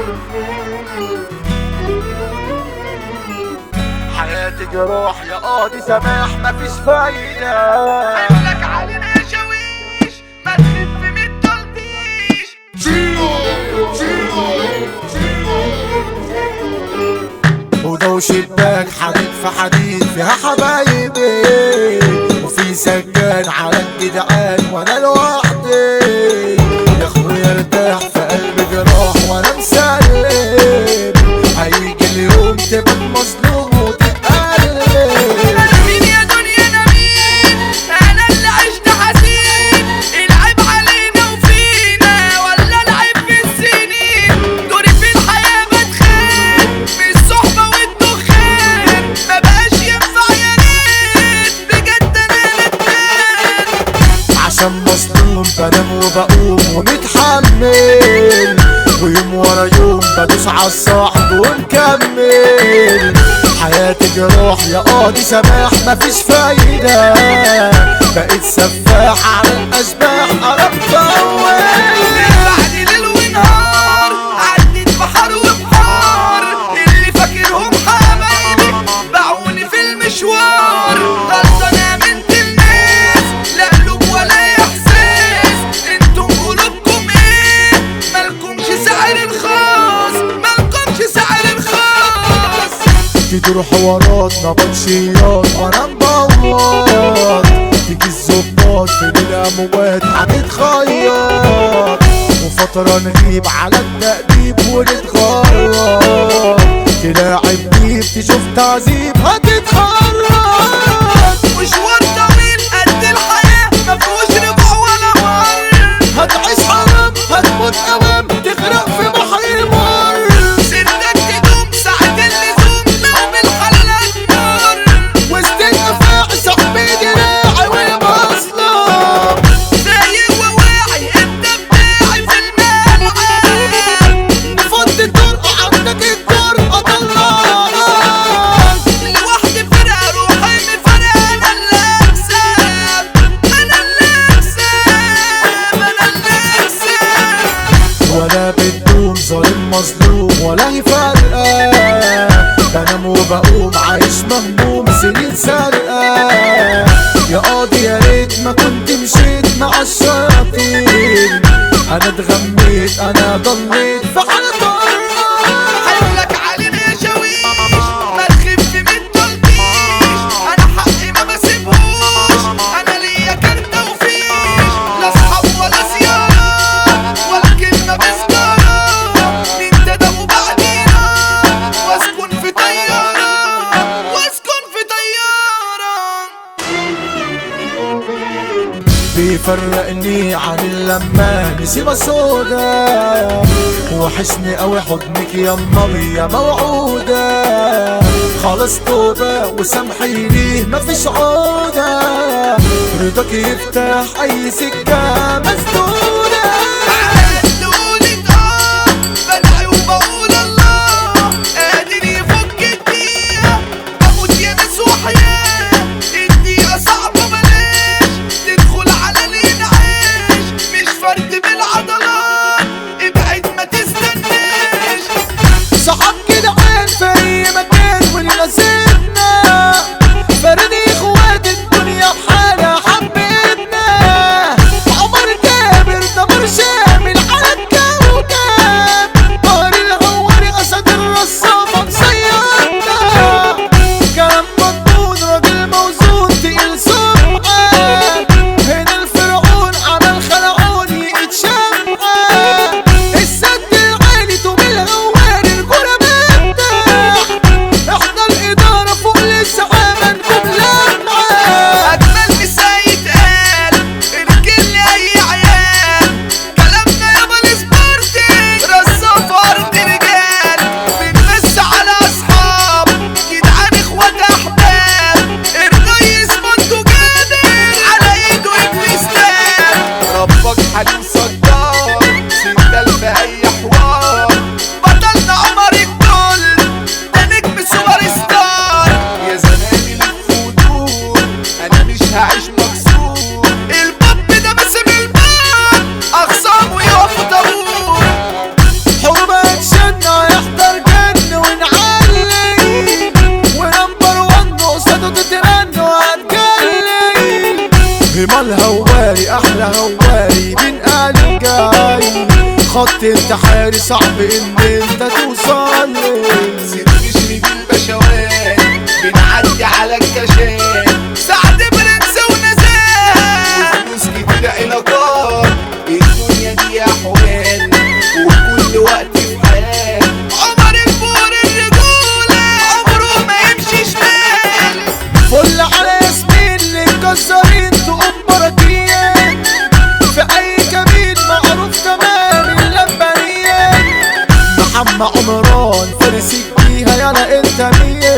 حياتي جراح يا قاضي سماح مفيش فايدة عملك علينا شاويش ما تخف من تلطيش وده وشباك حديد في حديد فيها حبايبي وفي سجان على الجدعان وانا لوحدي يا اخويا ارتاح في قلبي جراح وانا مسلم هيجي اليوم تبقى مظلوم وتتقلب انا مين يا دنيا انا مين انا اللي عشت حزين العيب علينا وفينا ولا العيب في السنين دوري في الحياة بتخان من الصحبة والدخان ما بقاش ينفع يا ريت بجد انا ندمان عشان مظلوم بنام وبقوم ومتحمل ويوم ورا يوم بدوس عالصاحب ومكمل حياتي جراح يا قاضي سماح مفيش فايدة بقيت سفاح على الأشباح أنا مطول بعد ليل ونهار عديت بحر وبحار اللي فاكرهم حبايبي باعوني في المشوار غلطان امنت الناس لا قلوب ولا احساس انتم قلوبكم ايه مالكمش سعر الخاص مالكمش سعر الخاص تدور حوارات نبطشيات وانا مبوط تيجي الظباط في الاموات هنتخيط وفترة نغيب على التأديب ونتغرب تلاعب بيب تشوف تعذيب هتتخرج مشوار طويل قد الحياة مفهوش رجوع ولا مر هتعيش حرام هتموت اوام تغرق في بحر مر سنك تدوم ساعة اللزوم نوم الحلال نار وسط الافاعي صاحبي دراعي وبصلك زي وواعي انت بتاعي في الملعب نفض الطرقة عندك الطرقة طلعك لوحدي فرقة روحي مفرقة انا اللي اكسب انا اللي اكسب انا اللي اكسب ولا بتدوم ظالم مظلوم ولا هي فارقة بنام وبقوم عايش مهموم سنين سارقة يا قاضي يا ريت ما كنت مشيت مع الشياطين انا اتغميت انا ضليت في حالة طرق حملك علينا يا شاويش ما تخف من تلطيش انا حقي ما بسيبهوش انا ليا كارت وفيش لا اصحاب ولا زيارة ولا كلمة بسجارة من تدم وبعدينا واسكن في طيارة واسكن في طيارة بيفرقني عن اللمة نسيبة سودا وحشني قوي حضنك يا مامي يا موعودة خلاص توبة وسامحيني مفيش عودة رضاك يفتح أي سكة مسدودة قولت اه بدعي وبقول الله قادر يفك الدقيقة بموت يا ناس وحياة الدقيقة صعبة بلاش تدخل على الانعاش مش فرد بالعضلات ابعد ما تستناش صحاب جدعان في أي مكان وننزلنا فردي اخوات الدنيا بحالها حبيتنا عمر كابر دمر شامل على الكوكب طار الهواري اسد الرصافة مسيرنا كلام مضمون راجل موزون تقيل سمعة هنا الفرعون عمل خلعون يقيد شمعة السد العالي توب الهواري الكرة بتفتح احنا الإدارة فوق السحابة نكون لمعة اجمل مسايد قال ارجل اي عيال كلامنا يابا السبورتي رصاف ارض رجال بنمس على اصحاب جدعان اخوات احباب الريس منتو قادر على ايده ابليس تاب ربك حليم صدار سندال في اي حوار بطلنا عمر الكل ده نجم سوبر ستار يا زماني للفضول انا مش هعيش مكسور الباب ده باسم الباب اخصامه يقفوا طابور حرمة شن خط انتحاري صعب ان انت توصل سيد بشري بالبشوات بنعدي على الكشات سعد برنس ونزال وفلوس كتير علاقات الدنيا دي احوال وكل وقت في حال عمر الفور الرجولة عمره ما يمشي شمال فل على ياسمين للجزارين تقوم براكين في اي كمين معروف تمام اللمبريين محمد عمران فارس الجيهة يلا انت مين